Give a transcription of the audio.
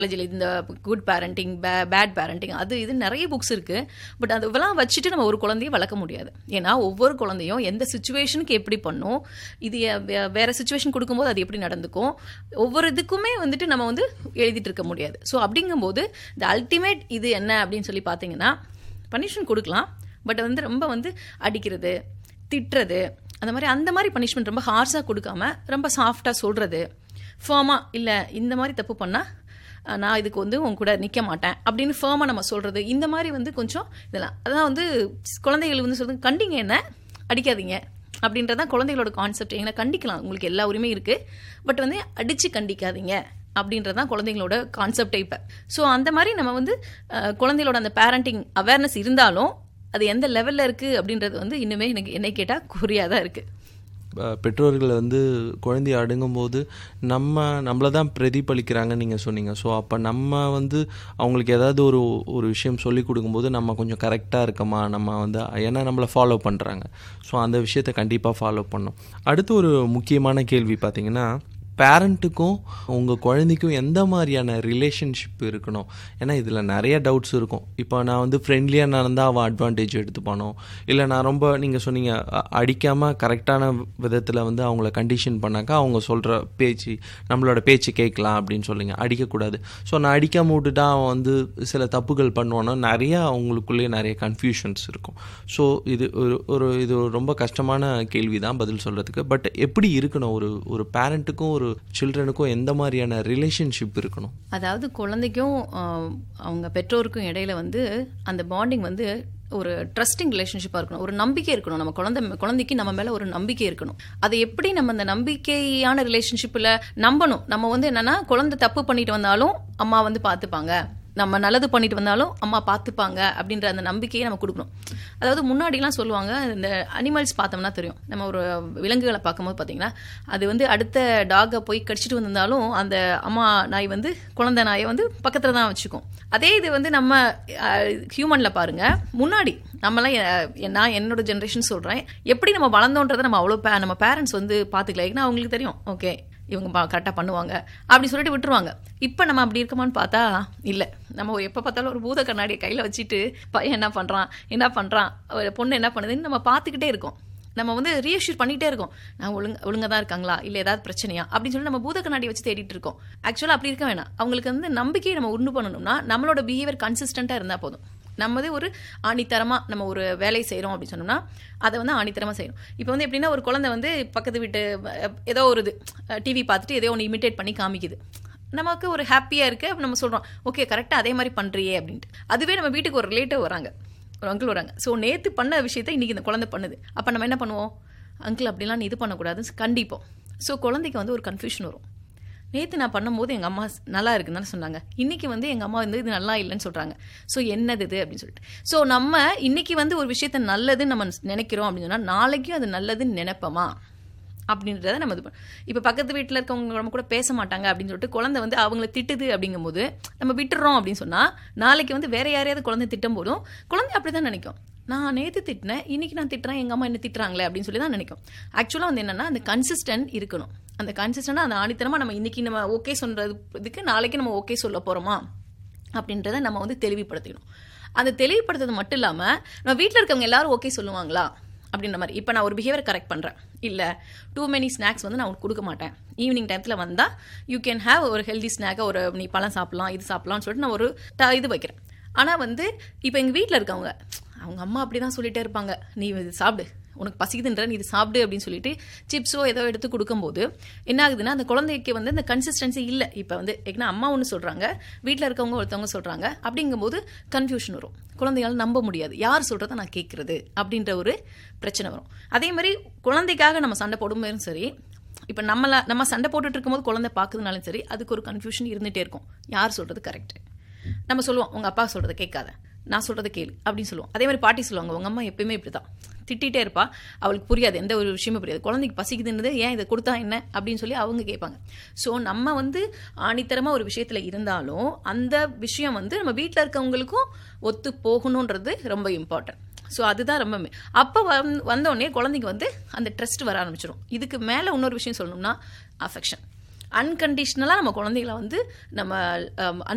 சைக்காலஜியில் இந்த good parenting பே bad parenting அது இது நிறைய புக்ஸ் இருக்குது பட் அதெல்லாம் வச்சுட்டு நம்ம ஒரு குழந்தைய வளர்க்க முடியாது ஏன்னா ஒவ்வொரு குழந்தையும் எந்த சுச்சுவேஷனுக்கு எப்படி பண்ணும் இது வே- வேற சுச்சுவேஷன் கொடுக்கும்போது அது எப்படி நடந்துக்கும் ஒவ்வொரு இதுக்குமே வந்துட்டு நம்ம வந்து எழுதிட்டு இருக்க முடியாது ஸோ அப்படிங்கும்போது இந்த அல்டிமேட் இது என்ன அப்படின்னு சொல்லி பார்த்தீங்கன்னா பனிஷ்மெண்ட் கொடுக்கலாம் பட் வந்து ரொம்ப வந்து அடிக்கிறது திட்டுறது அந்த மாதிரி அந்த மாதிரி பனிஷ்மெண்ட் ரொம்ப ஹார்ஸாக கொடுக்காம ரொம்ப சாஃப்டாக சொல்கிறது ஃபேமாக இல்லை இந்த மாதிரி தப்பு பண்ணால் நான் இதுக்கு வந்து உன் கூட நிற்க மாட்டேன் அப்படின்னு ஃபேமாக நம்ம சொல்கிறது இந்த மாதிரி வந்து கொஞ்சம் இதெல்லாம் அதான் வந்து குழந்தைகள் வந்து சொல்றது கண்டிங்க என்ன அடிக்காதீங்க அப்படின்றதான் குழந்தைகளோட கான்செப்ட் எங்களை கண்டிக்கலாம் உங்களுக்கு எல்லா உரிமையும் இருக்குது பட் வந்து அடித்து கண்டிக்காதீங்க அப்படின்றதான் குழந்தைங்களோட கான்செப்டே இப்போ ஸோ அந்த மாதிரி நம்ம வந்து அஹ், குழந்தைகளோட அந்த பேரண்டிங் அவேர்னஸ் இருந்தாலும் அது எந்த லெவலில் இருக்குது அப்படின்றது வந்து இன்னுமே எனக்கு என்னை கேட்டால் குறியாக தான் இருக்குது ப- பெற்றோர்கள் வந்து குழந்தைய அடங்கும்போது நம்ம நம்மளை தான் பிரதிபலிக்கிறாங்கன்னு நீங்கள் சொன்னீங்க ஸோ அப்போ நம்ம வந்து அவங்களுக்கு ஏதாவது ஒரு ஒரு விஷயம் சொல்லி கொடுக்கும்போது நம்ம கொஞ்சம் கரெக்டாக இருக்கமா நம்ம வந்து ஏன்னா நம்மளை ஃபாலோ பண்ணுறாங்க ஸோ அந்த விஷயத்தை கண்டிப்பாக ஃபாலோ பண்ணோம் அடுத்து ஒரு முக்கியமான கேள்வி பார்த்தீங்கன்னா பேரண்ட்டுக்கும் உங்கள் குழந்தைக்கும் எந்த மாதிரியான ரிலேஷன்ஷிப் இருக்கணும் ஏன்னா இதில் நிறைய டவுட்ஸ் இருக்கும் இப்போ நான் வந்து ஃப்ரெண்ட்லியாக நடந்தால் அவன் அட்வான்டேஜ் எடுத்துப்பானோ இல்லை நான் ரொம்ப நீங்கள் சொன்னீங்க அடிக்காமல் கரெக்டான விதத்தில் வந்து அவங்கள கண்டிஷன் பண்ணாக்கா அவங்க சொல்கிற பேச்சு நம்மளோட பேச்சு கேட்கலாம் அப்படின்னு சொல்லுங்க அடிக்கக்கூடாது ஸோ நான் அடிக்காம விட்டுட்டா அவன் வந்து சில தப்புகள் பண்ணுவானோ நிறைய அவங்களுக்குள்ளேயே நிறைய கன்ஃபியூஷன்ஸ் இருக்கும் ஸோ இது ஒரு ஒரு இது ஒரு ரொம்ப கஷ்டமான கேள்வி தான் பதில் சொல்கிறதுக்கு பட் எப்படி இருக்கணும் ஒரு ஒரு பேரண்ட்டுக்கும் ஒரு சில்ட்ரனுக்கும் எந்த மாதிரியான ரிலேஷன்ஷிப் இருக்கணும் அதாவது குழந்தைக்கும் ஆஹ், அவங்க பெற்றோருக்கும் இடையில வந்து அந்த பாண்டிங் வந்து ஒரு ட்ரஸ்டிங் ரிலேஷன்ஷிப்பாக இருக்கணும் ஒரு நம்பிக்கை இருக்கணும் நம்ம குழந்தை குழந்தைக்கு நம்ம மேலே ஒரு நம்பிக்கை இருக்கணும் அதை எப்படி நம்ம அந்த நம்பிக்கையான ரிலேஷன்ஷிப்பில் நம்பணும் நம்ம வந்து என்னன்னா குழந்தை தப்பு பண்ணிட்டு வந்தாலும் அம்மா வந்து பார்த்துப்பாங்க நம்ம நல்லது பண்ணிட்டு வந்தாலும் அம்மா பார்த்துப்பாங்க அப்படின்ற அந்த நம்பிக்கையை நம்ம கொடுக்கணும் அதாவது முன்னாடிலாம் சொல்லுவாங்க இந்த அனிமல்ஸ் பார்த்தோம்னா தெரியும் நம்ம ஒரு விலங்குகளை பார்க்கும்போது பார்த்தீங்கன்னா அது வந்து அடுத்த டாகை போய் கடிச்சிட்டு வந்திருந்தாலும் அந்த அம்மா நாய் வந்து குழந்தை நாயை வந்து பக்கத்தில் தான் வச்சுக்கும் அதே இது வந்து நம்ம ஹியூமனில் பாருங்க முன்னாடி நம்மலாம் எ- நான் என்னோட ஜென்ரேஷன் சொல்கிறேன் எப்படி நம்ம வளர்ந்தோன்றதை நம்ம அவ்வளோ பே நம்ம பேரண்ட்ஸ் வந்து பார்த்துக்கல ஏன்னா அவங்களுக்கு தெரியும் ஓகே இவங்க கரெக்டாக பண்ணுவாங்க அப்படி சொல்லிட்டு விட்டுருவாங்க இப்போ நம்ம அப்படி இருக்கமான்னு பார்த்தா இல்லை நம்ம எப்போ பார்த்தாலும் ஒரு பூத கண்ணாடியை கையில் வச்சுட்டு பையன் என்ன பண்ணுறான் என்ன பண்ணுறான் பொண்ணு என்ன பண்ணுதுன்னு நம்ம பார்த்துக்கிட்டே இருக்கோம் நம்ம வந்து ரீஅஷ்யூர் பண்ணிகிட்டே இருக்கோம் நான் ஒழுங்க ஒழுங்கா தான் இருக்காங்களா இல்லை ஏதாவது பிரச்சனையா அப்படின்னு சொல்லி நம்ம பூத கண்ணாடி வச்சு தேடிட்டு இருக்கோம் ஆக்சுவலாக அப்படி இருக்க வேணாம் அவங்களுக்கு வந்து நம்பிக்கையை நம்ம உண்டு பண்ணணும்னா நம்மளோட பிஹேவியர் கன்சிஸ்டண்ட்டாக இருந்தால் போதும் நம்ம வந்து ஒரு ஆணித்தரமாக நம்ம ஒரு வேலை செய்கிறோம் அப்படின்னு சொன்னோம்னா அதை வந்து ஆணித்தரமாக செய்யணும் இப்போ வந்து எப்படின்னா ஒரு குழந்தை வந்து பக்கத்து வீட்டு அஹ், ஏதோ ஒரு இது டிவி பார்த்துட்டு ஏதோ ஒன்று இமிட்டேட் பண்ணி காமிக்குது நமக்கு ஒரு ஹாப்பியாக இருக்கு அப்ப நம்ம சொல்கிறோம் ஓகே கரெக்டாக அதே மாதிரி பண்ணுறியே அப்படின்ட்டு அதுவே நம்ம வீட்டுக்கு ஒரு ரிலேட்டிவ் வராங்க ஒரு அங்கிள் வராங்க ஸோ நேற்று பண்ண விஷயத்தை இன்றைக்கி இந்த குழந்தை பண்ணுது அப்போ நம்ம என்ன பண்ணுவோம் அங்கிள் அப்படிலாம் நீ இது பண்ணக்கூடாதுன்னு கண்டிப்போம் ஸோ குழந்தைக்கு வந்து ஒரு கன்ஃபியூஷன் வரும் நேற்று நான் பண்ணும்போது எங்கள் அம்மா நல்லா இருக்குன்னு தானே சொன்னாங்க இன்றைக்கி வந்து எங்கள் அம்மா வந்து இது நல்லா இல்லைன்னு சொல்கிறாங்க ஸோ என்னது இது அப்படின்னு சொல்லிட்டு ஸோ நம்ம இன்னைக்கு வந்து ஒரு விஷயத்த நல்லதுன்னு நம்ம நினைக்கிறோம் அப்படின்னு சொன்னால் நாளைக்கும் அது நல்லதுன்னு நினைப்போமா அப்படின்றத நம்ம இது இப்போ பக்கத்து வீட்டில் இருக்கவங்க நம்ம கூட பேச மாட்டாங்க அப்படின்னு சொல்லிட்டு குழந்தை வந்து அவங்கள திட்டுது அப்படிங்கும்போது நம்ம விட்டுறோம் அப்படின்னு சொன்னால் நாளைக்கு வந்து வேற யாரையாவது குழந்தை திட்டும் போதும் குழந்தை அப்படி தான் நினைக்கும் நான் நேற்று திட்டினேன் இன்னைக்கு நான் திட்டுறேன் எங்கள் அம்மா என்ன திட்டுறாங்களே அப்படின்னு சொல்லி தான் நினைக்கும் ஆக்சுவலாக வந்து என்னன்னா அந்த கன்சிஸ்டன்ட் இருக்கணும் அந்த கன்சிஸ்டண்டாக அந்த ஆணித்தனமாக நம்ம இன்னைக்கு நம்ம ஓகே சொல்றது இதுக்கு நாளைக்கு நம்ம ஓகே சொல்ல போகிறோமா அப்படின்றத நம்ம வந்து தெளிவுபடுத்திக்கணும் அந்த தெளிவுபடுத்துறது மட்டும் இல்லாமல் நம்ம வீட்டில் இருக்கவங்க எல்லாரும் ஓகே சொல்லுவாங்களா அப்படின்ற மாதிரி இப்போ நான் ஒரு பிஹேவியர் கரெக்ட் பண்ணுறேன் இல்லை டூ மெனி ஸ்நாக்ஸ் வந்து நான் உனக்கு கொடுக்க மாட்டேன் ஈவினிங் டைத்தில் வந்தால் யூ கேன் ஹேவ் ஒரு ஹெல்தி ஸ்நாக்கை ஒரு நீ பழம் சாப்பிடலாம் இது சாப்பிடலாம்னு சொல்லிட்டு நான் ஒரு ட- இது வைக்கிறேன் ஆனால் வந்து இப்போ எங்கள் வீட்டில் இருக்கவங்க அவங்க அம்மா அப்படி தான் சொல்லிட்டே இருப்பாங்க நீ இது சாப்பிடு உனக்கு பசிக்குதுன்ற நீ இது சாப்பிடு அப்படின்னு சொல்லிட்டு சிப்ஸோ ஏதோ எடுத்து கொடுக்கும்போது என்ன ஆகுதுன்னா அந்த குழந்தைக்கு வந்து அந்த கன்சிஸ்டன்சி இல்லை இப்போ வந்து ஏன்னா அம்மா ஒன்று சொல்கிறாங்க வீட்டில் இருக்கவங்க ஒருத்தவங்க சொல்கிறாங்க அப்படிங்கும்போது கன்ஃபியூஷன் வரும் குழந்தையால் நம்ப முடியாது யார் சொல்கிறத நான் கேட்குறது அப்படின்ற ஒரு பிரச்சனை வரும் அதே மாதிரி குழந்தைக்காக நம்ம சண்டை போடும்போதும் சரி இப்போ நம்மள நம்ம சண்டை போட்டுட்டு இருக்கும்போது குழந்தை பார்க்குறதுனாலும் சரி அதுக்கு ஒரு கன்ஃபியூஷன் இருந்துகிட்டே இருக்கும் யார் சொல்கிறது கரெக்ட் நம்ம சொல்லுவோம் உங்கள் அப்பா சொல்கிறத கேட்காத நான் சொல்கிறத கேளு அப்படின்னு சொல்லுவோம் அதே மாதிரி பாட்டி சொல்லுவாங்க உங்கள் அம்மா எப்பயுமே இப்படி தான் திட்டிகிட்டே இருப்பா அவளுக்கு புரியாது எந்த ஒரு விஷயமும் புரியாது குழந்தைக்கு பசிக்குதுன்றது ஏன் இதை கொடுத்தா என்ன அப்படின்னு சொல்லி அவங்க கேட்பாங்க ஸோ நம்ம வந்து ஆணித்தரமாக ஒரு விஷயத்தில் இருந்தாலும் அந்த விஷயம் வந்து நம்ம வீட்டில் இருக்கவங்களுக்கும் ஒத்து போகணுன்றது ரொம்ப இம்பார்ட்டன்ட் ஸோ அதுதான் ரொம்ப மே- அப்போ வந் வந்தோடனே குழந்தைக்கு வந்து அந்த ட்ரஸ்ட் வர ஆரம்பிச்சிடும் இதுக்கு மேலே இன்னொரு விஷயம் சொல்லணும்னா அஃபெக்ஷன் அன்கண்டிஷ்னலாக நம்ம குழந்தைகளை வந்து நம்ம